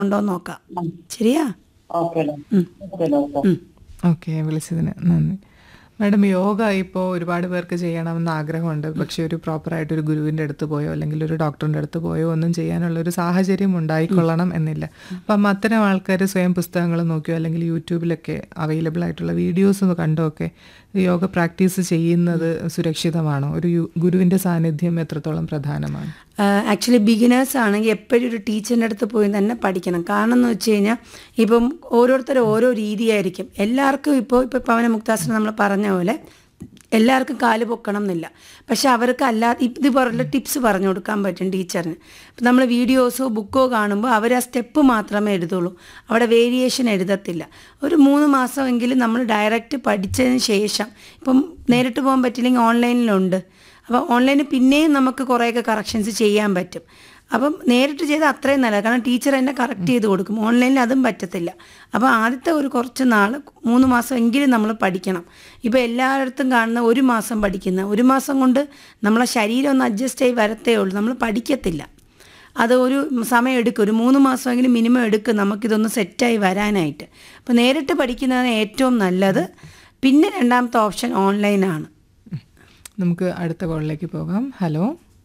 ഉണ്ടോ എന്ന് നോക്കാം ശരിയാ ഓക്കെ ഓക്കെ ഡോക്ടർ ഉം. ഓക്കെ വിളിച്ചതിന് നന്ദി മാഡം യോഗ ഇപ്പോൾ ഒരുപാട് പേർക്ക് ചെയ്യണമെന്ന് ആഗ്രഹമുണ്ട് പക്ഷെ ഒരു പ്രോപ്പറായിട്ട് ഒരു ഗുരുവിൻ്റെ അടുത്ത് പോയോ അല്ലെങ്കിൽ ഒരു ഡോക്ടറിൻ്റെ അടുത്ത് പോയോ ഒന്നും ചെയ്യാനുള്ള ഒരു സാഹചര്യം ഉണ്ടായിക്കൊള്ളണം എന്നില്ല അപ്പം അത്തരം ആൾക്കാർ സ്വയം പുസ്തകങ്ങൾ നോക്കിയോ അല്ലെങ്കിൽ യൂട്യൂബിലൊക്കെ അവൈലബിൾ ആയിട്ടുള്ള വീഡിയോസ് കണ്ടോ ഒക്കെ യോഗ പ്രാക്ടീസ് ചെയ്യുന്നത് സുരക്ഷിതമാണോ ഒരു യു- ഗുരുവിൻ്റെ സാന്നിധ്യം എത്രത്തോളം പ്രധാനമാണ് ആക്ച്വലി ബിഗിനേഴ്സ് ആണെങ്കിൽ എപ്പോഴും ഒരു ടീച്ചറിൻ്റെ അടുത്ത് പോയി തന്നെ പഠിക്കണം കാരണം എന്ന് വെച്ച് കഴിഞ്ഞാൽ ഇപ്പം ഓരോരുത്തരും ഓരോ രീതിയായിരിക്കും എല്ലാവർക്കും ഇപ്പോൾ ഇപ്പോൾ പവന മുക്താസനം നമ്മൾ പറഞ്ഞ പോലെ എല്ലാവർക്കും കാല് പൊക്കണം എന്നില്ല പക്ഷെ അവർക്ക് അല്ലാതെ ഇതുപോലുള്ള ടിപ്സ് പറഞ്ഞു കൊടുക്കാൻ പറ്റും ടീച്ചറിന് ഇപ്പം നമ്മൾ വീഡിയോസോ ബുക്കോ കാണുമ്പോൾ അവർ ആ സ്റ്റെപ്പ് മാത്രമേ എഴുതുള്ളൂ അവിടെ വേരിയേഷൻ എഴുതത്തില്ല ഒരു മൂന്ന് മാസമെങ്കിലും നമ്മൾ ഡയറക്റ്റ് പഠിച്ചതിന് ശേഷം ഇപ്പം നേരിട്ട് പോകാൻ പറ്റില്ലെങ്കിൽ ഓൺലൈനിലുണ്ട് അപ്പോൾ ഓൺലൈനിൽ പിന്നെയും നമുക്ക് കുറേയൊക്കെ കറക്ഷൻസ് ചെയ്യാൻ പറ്റും അപ്പം നേരിട്ട് ചെയ്താൽ അത്രയും നല്ലത് കാരണം ടീച്ചർ എന്നെ കറക്റ്റ് ചെയ്ത് കൊടുക്കും ഓൺലൈനിൽ അതും പറ്റത്തില്ല അപ്പോൾ ആദ്യത്തെ ഒരു കുറച്ച് നാൾ മൂന്ന് മാസം എങ്കിലും നമ്മൾ പഠിക്കണം ഇപ്പോൾ എല്ലായിടത്തും കാണുന്ന ഒരു മാസം പഠിക്കുന്ന ഒരു മാസം കൊണ്ട് നമ്മളെ ശരീരം ഒന്ന് അഡ്ജസ്റ്റ് ആയി വരത്തേ ഉള്ളൂ നമ്മൾ പഠിക്കത്തില്ല അത് ഒരു സമയം എടുക്കും ഒരു മൂന്ന് മാസമെങ്കിലും മിനിമം എടുക്കും നമുക്കിതൊന്ന് സെറ്റായി വരാനായിട്ട് അപ്പോൾ നേരിട്ട് പഠിക്കുന്നതാണ് ഏറ്റവും നല്ലത് പിന്നെ രണ്ടാമത്തെ ഓപ്ഷൻ ഓൺലൈനാണ് നമുക്ക് അടുത്ത കോളിലേക്ക് പോകാം ഹലോ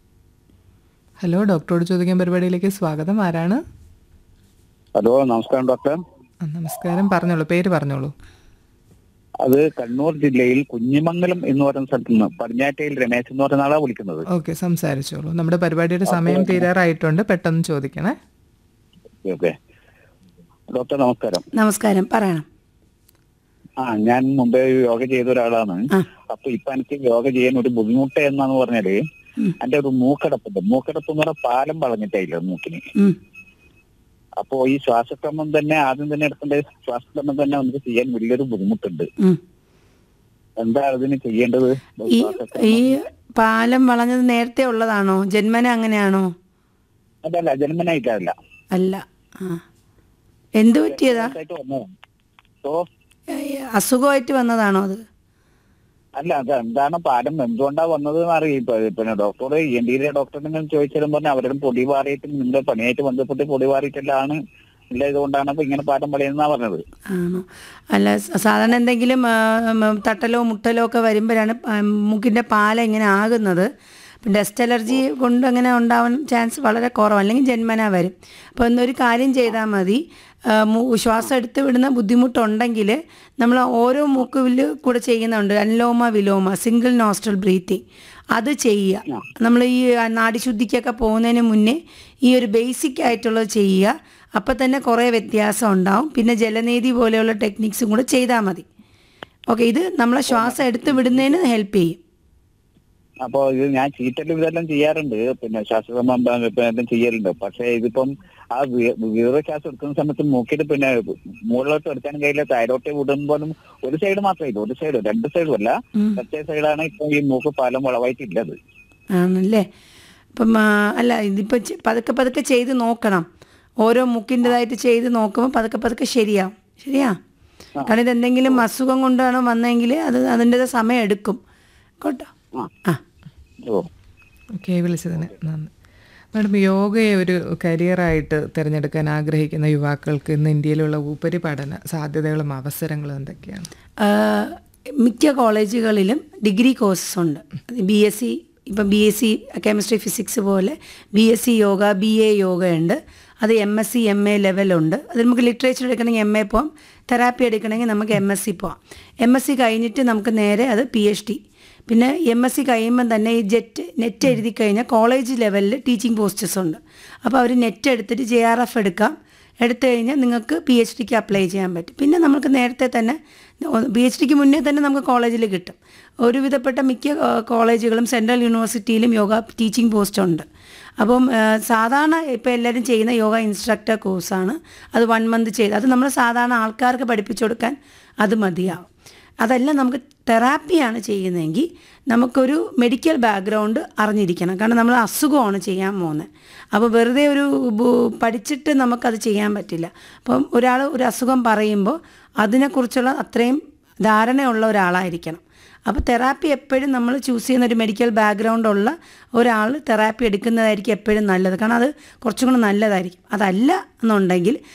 ഹലോ ഡോക്ടറോട് ചോദിക്കാൻ പരിപാടിയിലേക്ക് സ്വാഗതം ആരാണ് ഹലോ നമസ്കാരം ഡോക്ടർ ആ, നമസ്കാരം പറഞ്ഞോളൂ പേര് പറഞ്ഞോളൂ അത് കണ്ണൂർ ജില്ലയിൽ കുഞ്ഞിമംഗലം എന്ന് പറയുന്ന സ്ഥലത്ത് നിന്ന് പടിഞ്ഞാറ്റയിൽ രമേശ് എന്ന് പറയുന്ന ആളാണ് വിളിക്കുന്നത് ഓക്കെ സംസാരിച്ചോളൂ നമ്മുടെ പരിപാടിയുടെ സമയം തീരാറായിട്ടുണ്ട് പെട്ടെന്ന് ചോദിക്കണേ ഓക്കെ, ഓക്കെ ഡോക്ടർ നമസ്കാരം നമസ്കാരം പറയണം ആ ഞാൻ മുമ്പേ യോഗ ചെയ്ത ഒരാളാണ് ആ. അപ്പൊ ഇപ്പൊ എനിക്ക് യോഗ ചെയ്യാൻ ഒരു ബുദ്ധിമുട്ട് എന്നാന്ന് പറഞ്ഞാല് എന്റെ ഒരു മൂക്കടപ്പുണ്ട് മൂക്കടപ്പ് എന്ന് പറഞ്ഞാൽ പാലം വളഞ്ഞിട്ടായില്ല മൂക്കിന് ഉം. അപ്പോ ഈ ശ്വാസക്രമം തന്നെ ആദ്യം തന്നെ എടുക്കേണ്ട ശ്വാസക്രമം തന്നെ നമുക്ക് ചെയ്യാൻ വലിയൊരു ബുദ്ധിമുട്ടുണ്ട് ഉം. എന്താ അതിന് ചെയ്യേണ്ടത് ഈ ഈ പാലം വളഞ്ഞത് നേരത്തെ ഉള്ളതാണോ ജന്മന അങ്ങനെയാണോ അതല്ല ജന്മനായിട്ടല്ല അല്ല ആ എന്ത് പറ്റിയതാ ആയിട്ട് വന്നതാണ് സോ ഏ, അസുഖമായിട്ട് വന്നതാണോ അത് അല്ല അത് എന്താണ് പാലം എന്തുകൊണ്ടാ വന്നത് എന്ന് അറിയും ഇപ്പൊ പിന്നെ ഡോക്ടറോട് ഇ എൻ ഡിയിലെ ഡോക്ടറിനെ ചോദിച്ചാലും പറഞ്ഞ അവരുടെ പൊടി പാറിയിട്ട് നിങ്ങളുടെ പണിയായിട്ട് ബന്ധപ്പെട്ട് പൊടി പാറിയിട്ടെല്ലാം ഇല്ല ഇതുകൊണ്ടാണ് ഇപ്പൊ ഇങ്ങനെ പാലം പണിയെന്നാ പറഞ്ഞത് ആണോ അല്ല സ- സാധാരണ എന്തെങ്കിലും ആ, ഉം, തട്ടലോ മുട്ടലോ ഒക്കെ വരുമ്പോഴാണ് പ- മൂക്കിൻ്റെ പാല ഇങ്ങനെ ആകുന്നത് ഡസ്റ്റ് അലർജി കൊണ്ട് അങ്ങനെ ഉണ്ടാവാൻ ചാൻസ് വളരെ കുറവ് അല്ലെങ്കിൽ ജന്മന വരും അപ്പോൾ ഒന്നൊരു കാര്യം ചെയ്താൽ മതി ആ, മൂ- ശ്വാസം എടുത്ത് വിടുന്ന ബുദ്ധിമുട്ടുണ്ടെങ്കിൽ നമ്മൾ ഓരോ മൂക്കുവിൽ കൂടെ ചെയ്യുന്നുണ്ട് anulom vilom single nostril breathing അത് ചെയ്യുക നമ്മൾ ഈ നാടിശുദ്ധിക്കൊക്കെ പോകുന്നതിന് മുന്നേ ഈ ഒരു ബേസിക് ആയിട്ടുള്ളത് ചെയ്യുക അപ്പം തന്നെ കുറേ വ്യത്യാസം ഉണ്ടാവും പിന്നെ ജലനീതി പോലെയുള്ള ടെക്നിക്സും കൂടെ ചെയ്താൽ മതി ഓക്കെ ഇത് നമ്മളെ ശ്വാസം എടുത്ത് വിടുന്നതിന് ഹെൽപ്പ് ചെയ്യും അപ്പൊ ഇത് ഞാൻ ചീറ്റലും ഇതെല്ലാം ചെയ്യാറുണ്ട് പിന്നെ ശ്വാസക്രമം എല്ലാം ചെയ്യലുണ്ട് പക്ഷെ ഇതിപ്പം ആ വീറ ശ്വാസം എടുക്കുന്ന സമയത്ത് മൂക്കിൽ പിന്നെ മുകളിലോട്ട് എടുക്കാൻ കഴിയില്ല താഴോട്ട് വിടുമ്പോഴും ഒരു സൈഡ് മാത്രമേ ഇല്ല ഒരു സൈഡ് രണ്ട് സൈഡും അല്ല ഉം. മറ്റേ സൈഡാണ് ഇപ്പൊ ഈ മൂക്ക് പാലം വളവായിട്ടില്ലത് ആണല്ലേ അപ്പം ആ, അല്ല ഇതിപ്പോൾ പതുക്കെ പതുക്കെ ചെയ്ത് നോക്കണം ഓരോ മുക്കിൻ്റെതായിട്ട് ചെയ്ത് നോക്കുമ്പോൾ പതുക്കെ പതുക്കെ ശരിയാവും ശരിയാ കാരണം ഇതെന്തെങ്കിലും അസുഖം കൊണ്ടാണ് വന്നതെങ്കിൽ അത് അതിൻ്റെത് സമയം എടുക്കും കേട്ടോ ആ ഓ ഓക്കെ വിളിച്ചതിന് നന്ദി മാഡം യോഗയെ ഒരു കരിയറായിട്ട് തിരഞ്ഞെടുക്കാൻ ആഗ്രഹിക്കുന്ന യുവാക്കൾക്ക് ഇന്ന് ഇന്ത്യയിലുള്ള ഉപരിപഠന സാധ്യതകളും അവസരങ്ങളും എന്തൊക്കെയാണ് ആ, മിക്ക കോളേജുകളിലും ഡിഗ്രി കോഴ്സസ് ഉണ്ട് ബി എസ് സി ഇപ്പം B S C chemistry physics പോലെ B S C yoga B A yoga ഉണ്ട് അത് M S C M A ലെവലുണ്ട് അത് നമുക്ക് ലിറ്ററേച്ചർ എടുക്കണമെങ്കിൽ എം എ പോവാം തെറാപ്പി എടുക്കണമെങ്കിൽ നമുക്ക് എം എസ് സി പോവാം എം എസ് സി കഴിഞ്ഞിട്ട് നമുക്ക് നേരെ അത് പി എച്ച് ഡി പിന്നെ എം എസ് സി കഴിയുമ്പം തന്നെ ഈ ജെറ്റ് നെറ്റ് എഴുതി കഴിഞ്ഞാൽ കോളേജ് ലെവലിൽ ടീച്ചിങ് പോസ്റ്റസ് ഉണ്ട് അപ്പോൾ അവർ നെറ്റ് എടുത്തിട്ട് ജെ ആർ എഫ് എടുക്കാം എടുത്തു കഴിഞ്ഞാൽ നിങ്ങൾക്ക് പി എച്ച് ഡിക്ക് അപ്ലൈ ചെയ്യാൻ പറ്റും പിന്നെ നമുക്ക് നേരത്തെ തന്നെ പി എച്ച് ഡിക്ക് മുന്നേ തന്നെ നമുക്ക് കോളേജിൽ കിട്ടും ഒരുവിധപ്പെട്ട മിക്ക ആ, കോളേജുകളും സെൻട്രൽ യൂണിവേഴ്സിറ്റിയിലും യോഗ ടീച്ചിങ് പോസ്റ്റ് ഉണ്ട് അപ്പം ആ, സാധാരണ ഇപ്പോൾ എല്ലാവരും ചെയ്യുന്ന യോഗ ഇൻസ്ട്രക്ടർ കോഴ്സാണ് അത് വൺ മന്ത് ചെയ്ത് അത് നമ്മൾ സാധാരണ ആൾക്കാർക്ക് പഠിപ്പിച്ചു കൊടുക്കാൻ അത് മതിയാവും അതല്ല നമുക്ക് തെറാപ്പിയാണ് ചെയ്യുന്നതെങ്കിൽ നമുക്കൊരു മെഡിക്കൽ ബാക്ക്ഗ്രൗണ്ട് അറിഞ്ഞിരിക്കണം കാരണം നമ്മൾ അസുഖമാണ് ചെയ്യാൻ പോകുന്നത് അപ്പോൾ വെറുതെ ഒരു ബു- പഠിച്ചിട്ട് നമുക്കത് ചെയ്യാൻ പറ്റില്ല അപ്പം ഒരാൾ ഒരു അസുഖം പറയുമ്പോൾ അതിനെക്കുറിച്ചുള്ള അത്രയും ധാരണയുള്ള ഒരാളായിരിക്കണം അപ്പോൾ തെറാപ്പി എപ്പോഴും നമ്മൾ ചൂസ് ചെയ്യുന്ന ഒരു മെഡിക്കൽ ബാക്ക്ഗ്രൗണ്ട് ഉള്ള ഒരാൾ തെറാപ്പി എടുക്കുന്നതായിരിക്കും എപ്പോഴും നല്ലത് കാരണം അത് കുറച്ചും കൂടെ നല്ലതായിരിക്കും അതല്ല എന്നുണ്ടെങ്കിൽ